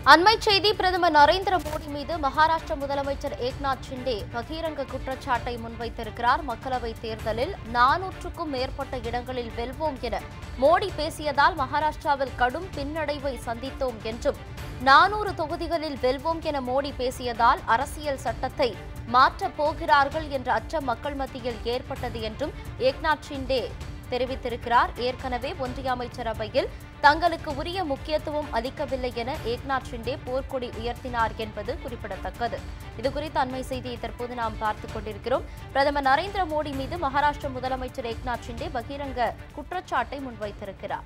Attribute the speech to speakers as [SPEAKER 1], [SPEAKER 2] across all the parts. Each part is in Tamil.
[SPEAKER 1] அண்மை செய்தி பிரதமர் நரேந்திர மோடி மீது மகாராஷ்டிர முதலமைச்சர் ஏக்நாத் ஷிண்டே பகிரங்க குற்றச்சாட்டை முன்வைத்திருக்கிறார் மக்களவைத் தேர்தலில் நானூற்றுக்கும் மேற்பட்ட இடங்களில் வெல்வோம் என மோடி பேசியதால் மகாராஷ்டிராவில் கடும் பின்னடைவை சந்தித்தோம் என்றும் நானூறு தொகுதிகளில் வெல்வோம் என மோடி பேசியதால் அரசியல் சட்டத்தை மாற்றப் போகிறார்கள் என்ற அச்சம் மக்கள் மத்தியில் ஏற்பட்டது என்றும் ஏக்நாத் ஷிண்டே தெரிவித்திருக்கிறார் ஏற்கனவே ஒன்றிய அமைச்சரவையில் தங்களுக்கு உரிய முக்கியத்துவம் அளிக்கவில்லை என ஏக்நாத் ஷிண்டே போர்க்கொடி உயர்த்தினார் என்பது குறிப்பிடத்தக்கது இதுகுறித்த அண்மை செய்தியை தற்போது நாம் பார்த்துக் கொண்டிருக்கிறோம் பிரதமர் நரேந்திர மோடி மீது மகாராஷ்டிர முதலமைச்சர் ஏக்நாத் ஷிண்டே பகிரங்க குற்றச்சாட்டை முன்வைத்திருக்கிறார்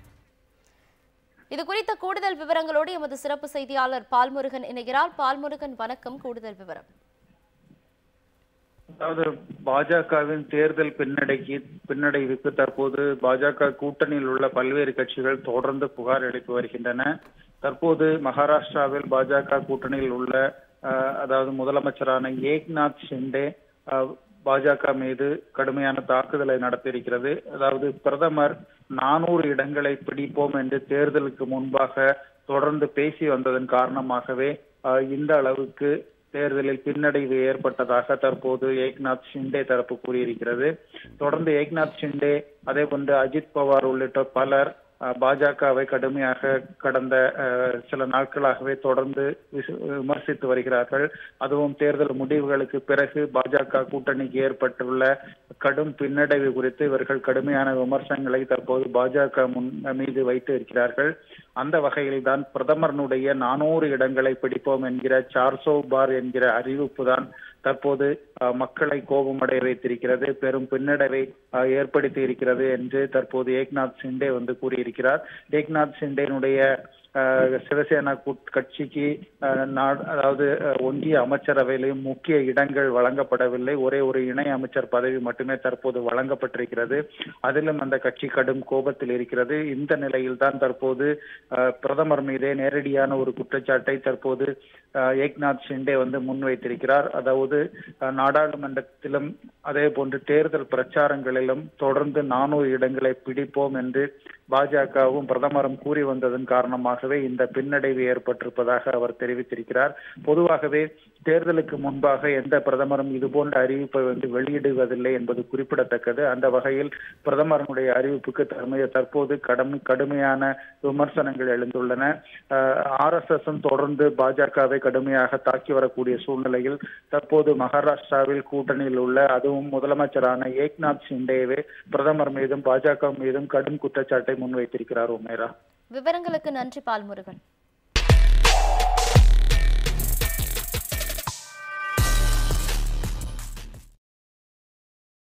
[SPEAKER 1] இது குறித்த கூடுதல் விவரங்களோடு எமது சிறப்பு செய்தியாளர் பால்முருகன் இணைகிறார் பால்முருகன் வணக்கம் கூடுதல் விவரம்
[SPEAKER 2] அதாவது பாஜகவின் தேர்தல் பின்னடைக்கு பின்னடைவுக்கு தற்போது பாஜக கூட்டணியில் உள்ள பல்வேறு கட்சிகள் தொடர்ந்து புகார் அளித்து வருகின்றன தற்போது மகாராஷ்டிராவில் பாஜக கூட்டணியில் உள்ள அஹ், அதாவது முதலமைச்சரான ஏக்நாத் ஷிண்டே அஹ், பாஜக மீது கடுமையான தாக்குதலை நடத்தியிருக்கிறது அதாவது பிரதமர் நானூறு இடங்களை பிடிப்போம் என்று தேர்தலுக்கு முன்பாக தொடர்ந்து பேசி வந்ததன் காரணமாகவே அஹ், இந்த அளவுக்கு தேர்தலில் பின்னடைவு ஏற்பட்டதாக தற்போது ஏக்நாத் ஷிண்டே தரப்பு கூறியிருக்கிறது தொடர்ந்து ஏக்நாத் ஷிண்டே அதே போன்று அஜித் பவார் உள்ளிட்ட பலர் அஹ், பாஜகவை கடுமையாக கடந்த அஹ், சில நாட்களாகவே தொடர்ந்து விச- விமர்சித்து வருகிறார்கள் அதுவும் தேர்தல் முடிவுகளுக்கு பிறகு பாஜக கூட்டணிக்கு ஏற்பட்டுள்ள கடும் பின்னடைவு குறித்து இவர்கள் கடுமையான விமர்சனங்களை தற்போது பாஜக முன் மீது வைத்து இருக்கிறார்கள் அந்த வகையில் தான் பிரதமரனுடைய நானூறு இடங்களை பிடிப்போம் என்கிற சார்சோ பார் என்கிற அறிவிப்பு தான் தற்போது அஹ், மக்களை கோபமடைய வைத்திருக்கிறது பெரும் பின்னடைவை அஹ், ஏற்படுத்தி இருக்கிறது என்று தற்போது ஏக்நாத் ஷிண்டே வந்து கூறியிருக்கிறார் ஏக்நாத் ஷிண்டேனுடைய அஹ், சிவசேனா கூட்- கட்சிக்கு அஹ், நா- அதாவது அஹ், ஒன்றிய அமைச்சரவையிலும் முக்கிய இடங்கள் வழங்கப்படவில்லை ஒரே ஒரு இணை அமைச்சர் பதவி மட்டுமே தற்போது வழங்கப்பட்டிருக்கிறது அதிலும் அந்த கட்சி கடும் கோபத்தில் இருக்கிறது இந்த நிலையில் தான் தற்போது அஹ், பிரதமர் மீதே நேரடியான ஒரு குற்றச்சாட்டை தற்போது அஹ், ஏக்நாத் ஷிண்டே வந்து முன்வைத்திருக்கிறார் அதாவது அஹ், நாடாளுமன்றத்திலும் அதே போன்று தேர்தல் பிரச்சாரங்களிலும் தொடர்ந்து நானூறு இடங்களை பிடிப்போம் என்று பாஜகவும் பிரதமரும் கூறி வந்ததன் காரணமாகவே இந்த பின்னடைவு ஏற்பட்டிருப்பதாக அவர் தெரிவித்திருக்கிறார் பொதுவாகவே தேர்தலுக்கு முன்பாக எந்த பிரதமரும் இதுபோன்ற அறிவிப்பை வந்து வெளியிடுவதில்லை என்பது குறிப்பிடத்தக்கது அந்த வகையில் பிரதமருடைய அறிவிப்புக்கு தர்ம தற்போது கடும் கடுமையான விமர்சனங்கள் எழுந்துள்ளன ஆர் எஸ் எஸ் தொடர்ந்து பாஜகவை கடுமையாக தாக்கி வரக்கூடிய சூழ்நிலையில் தற்போது மகாராஷ்டிராவில் கூட்டணியில் உள்ள அதுவும் முதலமைச்சரான ஏக்நாத் ஷிண்டேவே பிரதமர் மீதும் பாஜக மீதும் கடும் குற்றச்சாட்டை முன்வைத்திருக்கிறார் உமேரா
[SPEAKER 1] விவரங்களுக்கு நன்றி பால்முருகன்